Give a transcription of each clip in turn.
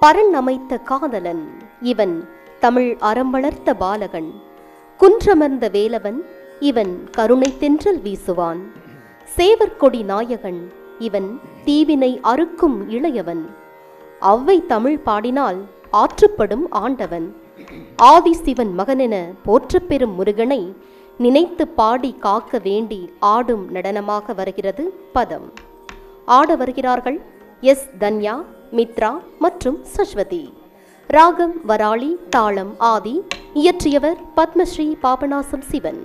பரன் அமைத்த காதலன் இவன் தமிழ் அறம் வளர்த்த பாலகன் குன்றமர்ந்த வேலவன் இவன் கருணை தென்றல் வீசுவான் சேவற்கொடி நாயகன் இவன் தீவினை அறுக்கும் இளையவன் அவ்வை தமிழ் பாடினால் ஆற்றுப்படும் ஆண்டவன் ஆதிசிவன் மகனென போற்றப் பெறும் முருகனை நினைத்து பாடி காக்க வேண்டி ஆடும் நடனமாக வருகிறது பதம் ஆட வருகிறார்கள் எஸ் தன்யா மித்ரா மற்றும் சஸ்வதி ராகம் வராளி தாளம் ஆதி இயற்றியவர் பத்மஸ்ரீ பாபநாசம் சிவன்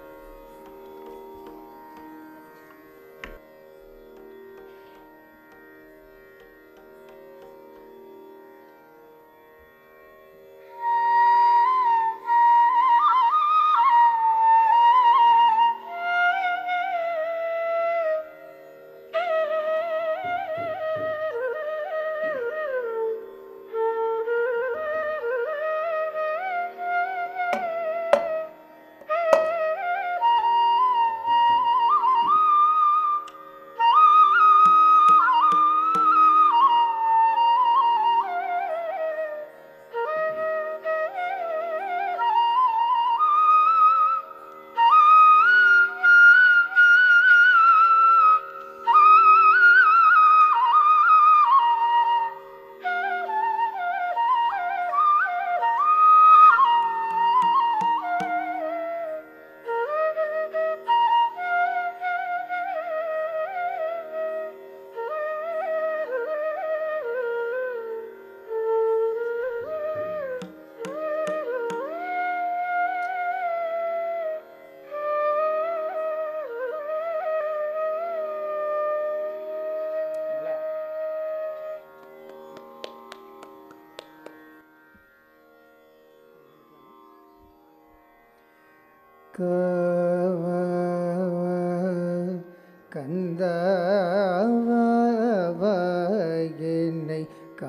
கந்தவ என்னை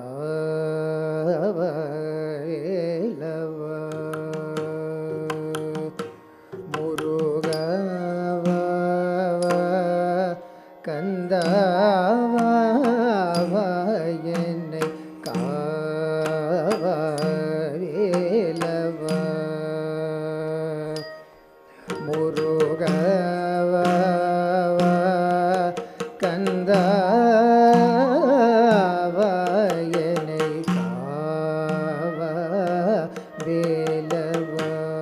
காவலவ முருகவ கந்தவ என்னை காவலவ முருகவ கந்தவ என்னை காவ வேலவ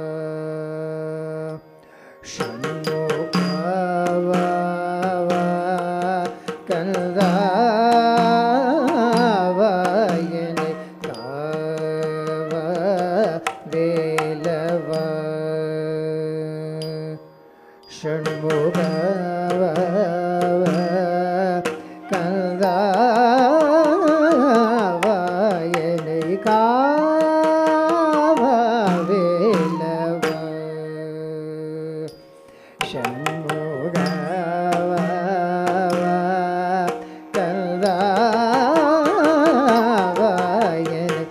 சண்முகவ கந்தவ என்னை காவ வேலவ ஷண்முகவ கந்தவ என்னை காவ வேலவ ஷண்முகவ கந்தவ என்னை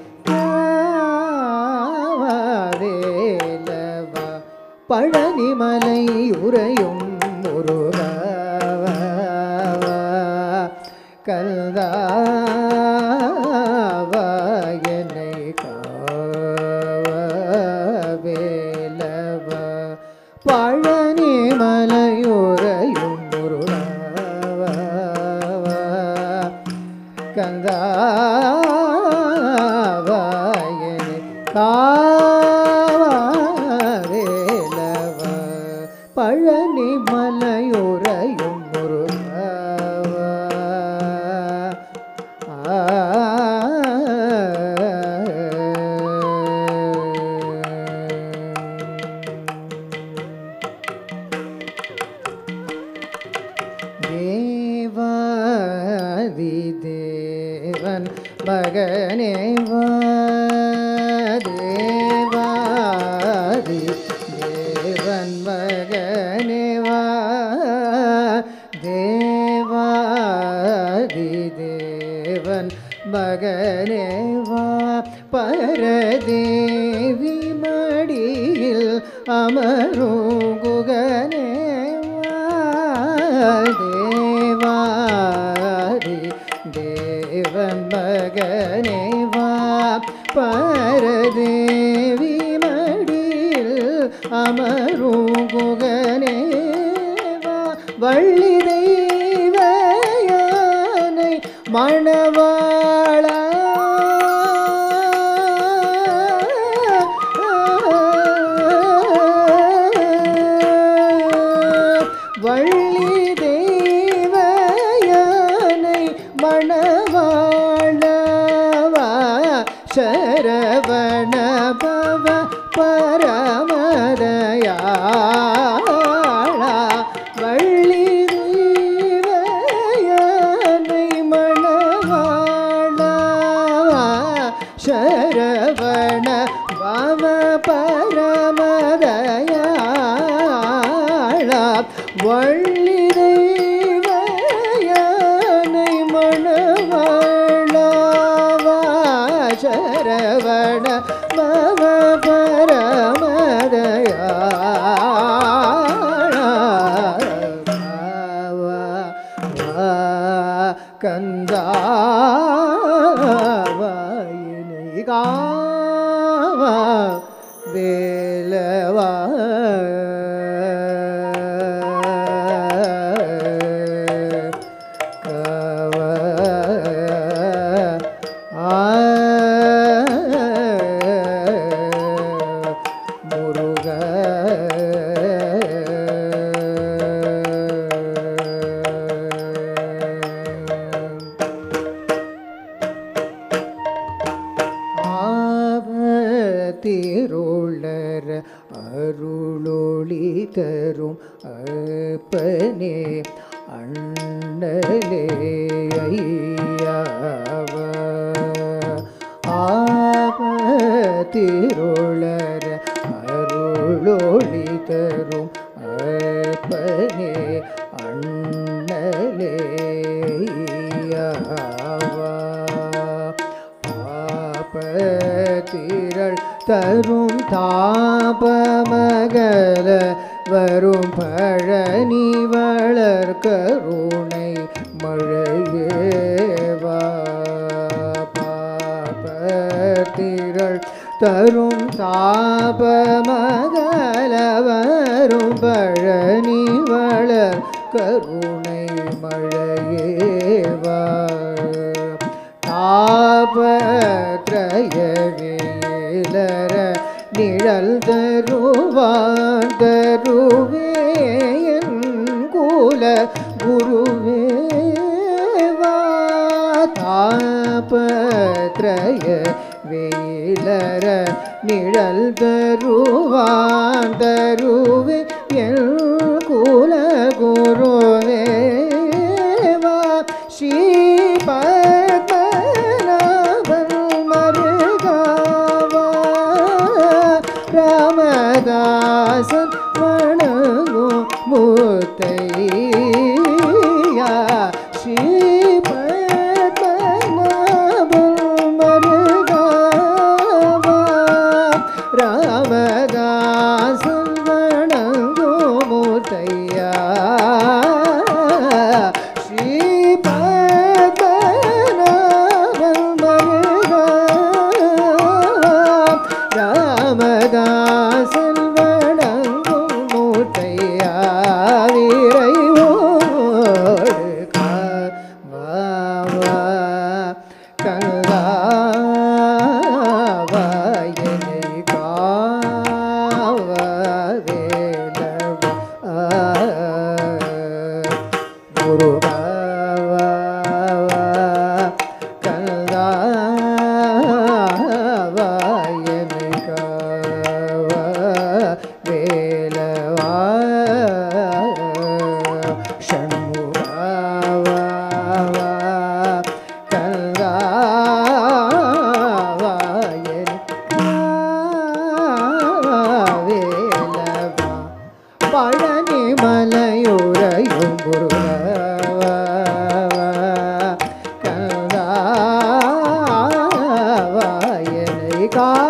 காவ வேலவ பழனிமலை உறையும் முருகவ கல்தாவ என்னை காவ வேலவ பழனிமலை உறையும் முருகவ கந்தாவ என்னை காவ வேலவ பழனி மலையுறையும் முருகவ தேவாதி தேவன் மகனேவா தேவாதி தேவன் மகனேவா தேவாதி தேவன் மகனேவா பரதேவி மடியில் அமரும் குகனேவா தேவாதி தேவன் மகனேவா பரதேவி மடியில் அமரும் குகனேவா வள்ளி தெய்வ யானை மணவாளா வள்ளி தேவ யானை மணவாழவா சரவண பவ பரமதயாளா வள்ளி தேவ யானை மணவாழவா சரவண பவ பரமதயாளா வள்ளி தெய்வ யானை மணவாழவா சரவண பவ பரமதயாளா கந்தாவாயினை காவா வேலவா கவ ஆ முருக ஆவத்திருளர அருளொளி தரும் அப்பனே அண்ணலே ஐயாவ ஆவத்திருளர அருளொளி தரும் அப்பனே அண்ணலே ஐயாவா பாபத்திரள் தரும் தாபமகல வரும் பழனி வளர் கருணை மழையேவா பாபத்திரள் தரும் தாபமகல வரும் பழனி வளர் கருணை மழையேவா தாபத்ரயவேலர நிழல் தருவான் தருவே என் குல குருவேவா தாபத்ரய வேலர நிழல் தருவான் தருவே என் குல குருவேவா ஸ்ரீ பத்மநாபன் மருகாவா ராமதாசன் வணங்கும் மூத்தையா ஸ்ரீ பத்மநாபன் மருகாவா ராமதாசன் வணங்கும் மூத்தையா ஸ்ரீ பத்மநாபன் மருகாவா ராமதாசன் வணங்கும் மூட்டையா விரைவோடு காவா கங்காவாயனை காவா வேலவா குருவாவா கங்காவாயனை காவா வேலவா ஷண்முகாவா கங்காவாயனை வேலவா பழனி மலையுறையும் குருவா கங்காவாயனை கா